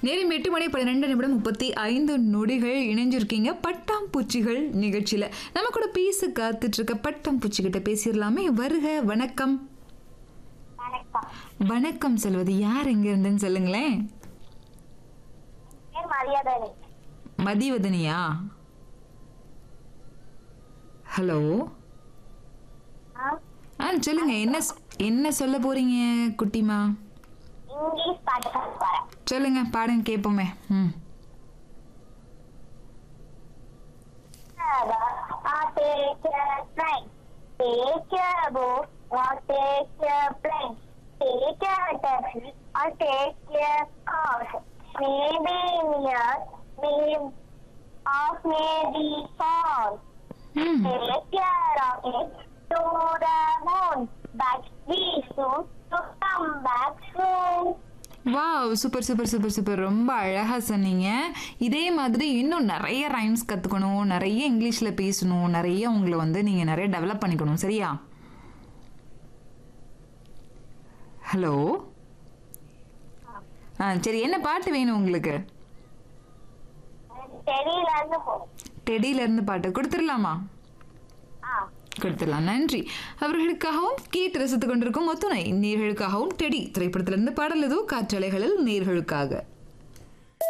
நேரம் எட்டு மணி பன்னிரெண்டு நிமிடம் முப்பத்தி ஐந்து நொடிகள் இணைஞ்சிருக்கீங்க பட்டாம்பூச்சிகள் நிகழ்ச்சியில நம்ம கூட பேச காத்துட்டு இருக்க பட்டாம்பூச்சிகிட்ட பேசிடலாமே வருக வணக்கம் வணக்கம் வணக்கம் செல்வது யார் எங்க இருந்துன்னு சொல்லுங்களேன் பேர் மரியாதை மதிவதனியா ஹலோ ஆ சொல்லுங்க என்ன ஸ்- என்ன சொல்ல போறீங்க குட்டிமா இங்கிலீஷ் பாட்டு பாட போறேன் சொல்லுங்க பாடுங்க கேட்போமே ம் I'll take a train, take a boat, or take a plane, take a taxi, or take a car. Maybe near, maybe off, maybe far. ம் Take a rocket to the moon, but we soon to come back soon. Wow super super super super ரொம்ப அழகாக சொன்னீங்க இதே மாதிரி இன்னும் நிறைய rhymes கற்றுக்கணும் நிறைய இங்கிலீஷில் பேசணும் நிறைய உங்களை வந்து நீங்கள் நிறைய டெவலப் பண்ணிக்கணும் சரியா ஹலோ ஆ சரி என்ன பாட்டு வேணும் உங்களுக்கு தெரியல இருந்து போகும் டெடியிலேருந்து பாட்டு கொடுத்துடலாமா ஆ கொடுத்துடலாம் நன்றி அவர்களுக்காகவும் கேட்டு ரசித்துக் கொண்டிருக்கும் ஒத்துணை நேர்களுக்காகவும் டெடி திரைப்படத்திலிருந்து பாடல் ஏதோ காற்றலைகளில் நேர்களுக்காக